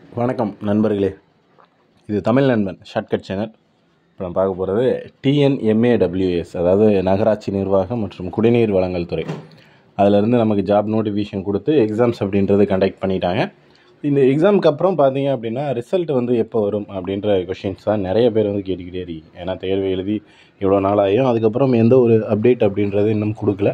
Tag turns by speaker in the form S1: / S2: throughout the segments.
S1: வணக்கம் நண்பர்களே இது தமிழ் நண்பன் ஷார்ட்கட் சேனல் இப்போ நம்ம பார்க்க போகிறது டிஎன்எம்ஏடபிள்யூஎஸ் அதாவது நகராட்சி நிர்வாகம் மற்றும் குடிநீர் வழங்கல் துறை அதிலிருந்து நமக்கு ஜாப் நோட்டிஃபிகேஷன் கொடுத்து எக்ஸாம்ஸ் அப்படின்றது கண்டக்ட் பண்ணிட்டாங்க இந்த எக்ஸாமுக்கு அப்புறம் பார்த்தீங்க அப்படின்னா ரிசல்ட் வந்து எப்போ வரும் அப்படின்ற கொஷின்ஸ் தான் நிறைய பேர் வந்து கேட்டுக்கிட்டே இருக்கீங்க ஏன்னா தேர்வு எழுதி இவ்வளோ நாள் ஆகியும் அதுக்கப்புறம் எந்த ஒரு அப்டேட் அப்படின்றது இன்னும் கொடுக்கல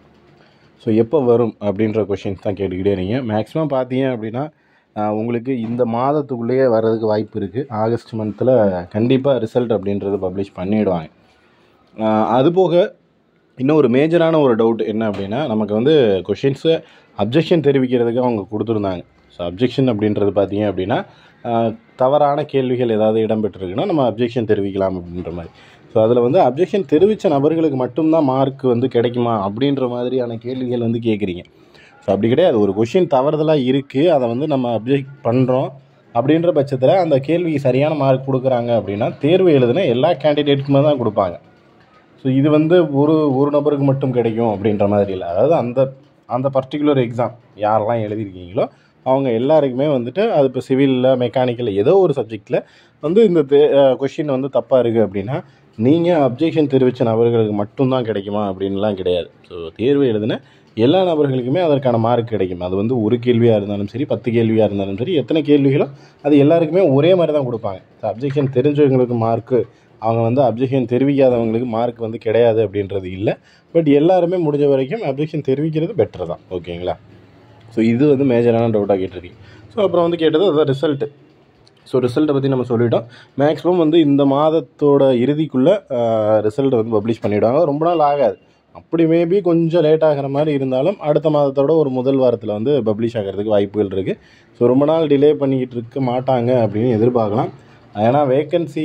S1: ஸோ எப்போ வரும் அப்படின்ற கொஷின்ஸ் தான் கேட்டுக்கிட்டே இருக்கீங்க மேக்ஸிமம் பார்த்தீங்க அப்படின்னா ஆஹ், உங்களுக்கு இந்த மாதத்துக்குள்ளேயே வர்றதுக்கு வாய்ப்பு இருக்குது ஆகஸ்ட் மந்தில் கண்டிப்பாக ரிசல்ட் அப்படின்றது பப்ளிஷ் பண்ணிடுவாங்க ஆஹ், அது போக இன்னும் ஒரு மேஜரான ஒரு டவுட் என்ன அப்படின்னா நமக்கு வந்து கொஷின்ஸை அப்ஜெக்ஷன் தெரிவிக்கிறதுக்கு அவங்க கொடுத்துருந்தாங்க ஸோ அப்ஜெக்ஷன் அப்படின்றது பார்த்தீங்க அப்படின்னா ஆஹ், தவறான கேள்விகள் ஏதாவது இடம்பெற்றிருக்குன்னா நம்ம அப்ஜெக்ஷன் தெரிவிக்கலாம் அப்படின்ற மாதிரி ஸோ அதில் வந்து அப்ஜெக்ஷன் தெரிவித்த நபர்களுக்கு மட்டும்தான் மார்க் வந்து கிடைக்குமா அப்படின்ற மாதிரியான கேள்விகள் வந்து கேட்குறீங்க ஸோ அப்படி கிடையாது ஒரு கொஷின் தவறுதலாக இருக்குது அதை வந்து நம்ம அப்ஜெக்ட் பண்ணுறோம் அப்படின்ற பட்சத்தில் அந்த கேள்விக்கு சரியான மார்க் கொடுக்குறாங்க அப்படின்னா தேர்வு எழுதுன எல்லா கேண்டிடேட்டுக்குமே தான் கொடுப்பாங்க ஸோ இது வந்து ஒரு ஒரு நபருக்கு மட்டும் கிடைக்கும் அப்படின்ற மாதிரி இல்லை அதாவது அந்த அந்த பர்டிகுலர் எக்ஸாம் யாரெல்லாம் எழுதியிருக்கீங்களோ அவங்க எல்லாருக்குமே வந்துட்டு அது இப்போ சிவிலில் மெக்கானிக்கல் ஏதோ ஒரு சப்ஜெக்டில் வந்து இந்த கொஷின் வந்து தப்பாக இருக்குது அப்படின்னா நீங்கள் அப்ஜெக்ஷன் தெரிவித்த நபர்களுக்கு மட்டும்தான் கிடைக்குமா அப்படின்லாம் கிடையாது ஸோ தேர்வு எழுதின எல்லா நபர்களுக்குமே அதற்கான மார்க் கிடைக்கும் அது வந்து ஒரு கேள்வியாக இருந்தாலும் சரி பத்து கேள்வியாக இருந்தாலும் சரி எத்தனை கேள்விகளோ அது எல்லாருக்குமே ஒரே மாதிரி தான் கொடுப்பாங்க ஸோ அப்ஜெக்ஷன் தெரிஞ்சவங்களுக்கு மார்க்கு அவங்க வந்து அப்ஜெக்ஷன் தெரிவிக்காதவங்களுக்கு மார்க் வந்து கிடையாது அப்படின்றது இல்லை பட் எல்லாருமே முடிஞ்ச வரைக்கும் அப்ஜெக்ஷன் தெரிவிக்கிறது பெட்டர் தான் ஓகேங்களா ஸோ இது வந்து மேஜரான டவுட்டாக கேட்டிருக்கீங்க ஸோ அப்புறம் வந்து கேட்டது அதான் ரிசல்ட்டு ஸோ ரிசல்ட்டை பற்றி நம்ம சொல்லிட்டோம் மேக்ஸிமம் வந்து இந்த மாதத்தோட இறுதிக்குள்ளே ரிசல்ட் வந்து பப்ளிஷ் பண்ணிவிடுவாங்க ரொம்ப நாள் ஆகாது அப்படி மேபி கொஞ்சம் லேட் ஆகிற மாதிரி இருந்தாலும் அடுத்த மாதத்தோட ஒரு முதல் வாரத்தில் வந்து பப்ளிஷ் ஆகிறதுக்கு வாய்ப்புகள் இருக்குது ஸோ ரொம்ப நாள் டிலே பண்ணிக்கிட்டு இருக்க மாட்டாங்க அப்படின்னு எதிர்பார்க்கலாம் ஏன்னா வேக்கன்சி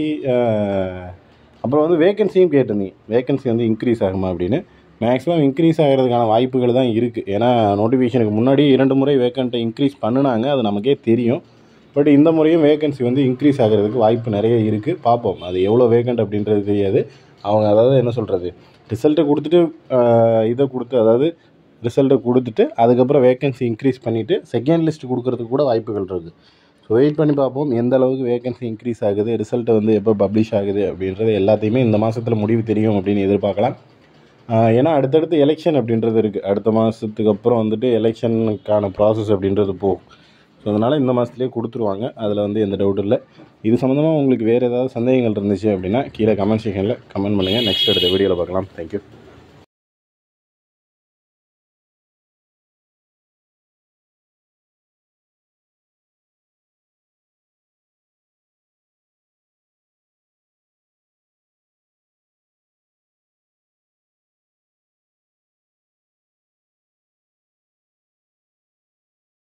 S1: அப்புறம் வந்து வேக்கன்சியும் கேட்டிருந்தீங்க வேக்கன்சி வந்து இன்க்ரீஸ் ஆகுமா அப்படின்னு மேக்ஸிமம் இன்க்ரீஸ் ஆகிறதுக்கான வாய்ப்புகள் தான் இருக்குது ஏன்னா நோட்டிஃபிகேஷனுக்கு முன்னாடி இரண்டு முறை வேக்கண்ட்டை இன்க்ரீஸ் பண்ணினாங்க அது நமக்கே தெரியும் பட் இந்த முறையும் வேகன்சி வந்து இன்க்ரீஸ் ஆகிறதுக்கு வாய்ப்பு நிறைய இருக்குது பார்ப்போம் அது எவ்வளோ வேகண்ட் அப்படின்றது தெரியாது அவங்க அதாவது என்ன சொல்கிறது ரிசல்ட்டை கொடுத்துட்டு ஆஹ், இதை கொடுத்து அதாவது ரிசல்ட்டை கொடுத்துட்டு அதுக்கப்புறம் வேகன்சி இன்க்ரீஸ் பண்ணிவிட்டு செகண்ட் லிஸ்ட் கொடுக்கறதுக்கு கூட வாய்ப்புகள் இருக்குது ஸோ வெயிட் பண்ணி பார்ப்போம் எந்த அளவுக்கு வேகன்சி இன்க்ரீஸ் ஆகுது ரிசல்ட் வந்து எப்போ பப்ளிஷ் ஆகுது அப்படின்றது எல்லாத்தையுமே இந்த மாதத்தில் முடிவு தெரியும் அப்படின்னு எதிர்பார்க்கலாம் ஆஹ், ஏன்னா அடுத்தடுத்து எலெக்ஷன் அப்படின்றது இருக்குது அடுத்த மாதத்துக்கு அப்புறம் வந்துட்டு எலெக்ஷனுக்கான ப்ராசஸ் அப்படின்றது போகும் ஸோ அதனால் இந்த மாதத்துலேயே கொடுத்துருவாங்க அதில் வந்து எந்த டவுட்டும் இல்லை இது சம்மந்தமாக உங்களுக்கு வேறு ஏதாவது சந்தேகங்கள் இருந்துச்சு அப்படின்னா கீழே கமெண்ட் செக்ஷனில் கமெண்ட் பண்ணுங்கள் நெக்ஸ்ட் அடுத்த வீடியோவில் பார்க்கலாம் தேங்க்யூ